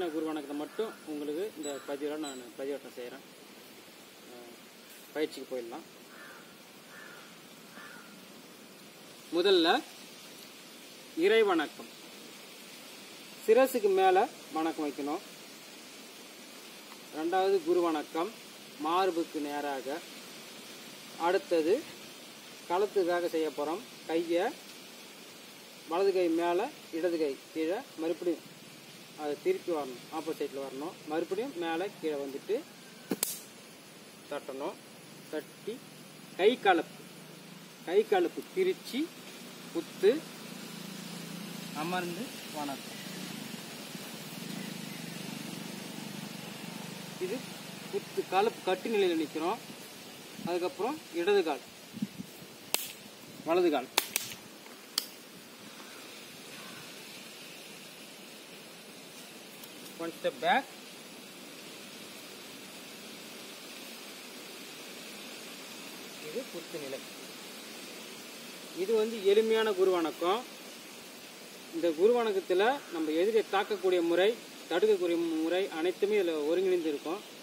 குரு வணக்கத்தை மட்டும் உங்களுக்கு இந்த பதிவில் நான் பதிவேற்றம் செய்கிறேன் பயிற்சிக்கு போயிடலாம் முதல்ல இறை வணக்கம் சிரசுக்கு மேலே வணக்கம் வைக்கணும் ரெண்டாவது குரு வணக்கம் மார்புக்கு நேராக அடுத்தது களத்துக்காக செய்ய போகிறோம் கையை வலது கை மேலே இடது கை கீழே மறுபடியும் அதை திருப்பி வரணும் ஆப்போசிட்டில் வரணும் மறுபடியும் மேலே கீழே வந்துட்டு தட்டணும் தட்டி கை கலப்பு கை கலப்பு பிரித்து குத்து அமர்ந்து வணக்கம் இது குத்து கலப்பு கட்டு நிலையில் நிற்கிறோம் அதுக்கப்புறம் இடது கால் வலது கால் ஒன் ஸ்டெப் பேக் இது குத்து நிலை இது வந்து எளிமையான குரு வணக்கம் இந்த குரு வணக்கத்தில் நம்ம எதிரியை தாக்கக்கூடிய முறை தடுக்கக்கூடிய முறை அனைத்துமே இதில் ஒருங்கிணைந்து இருக்கும்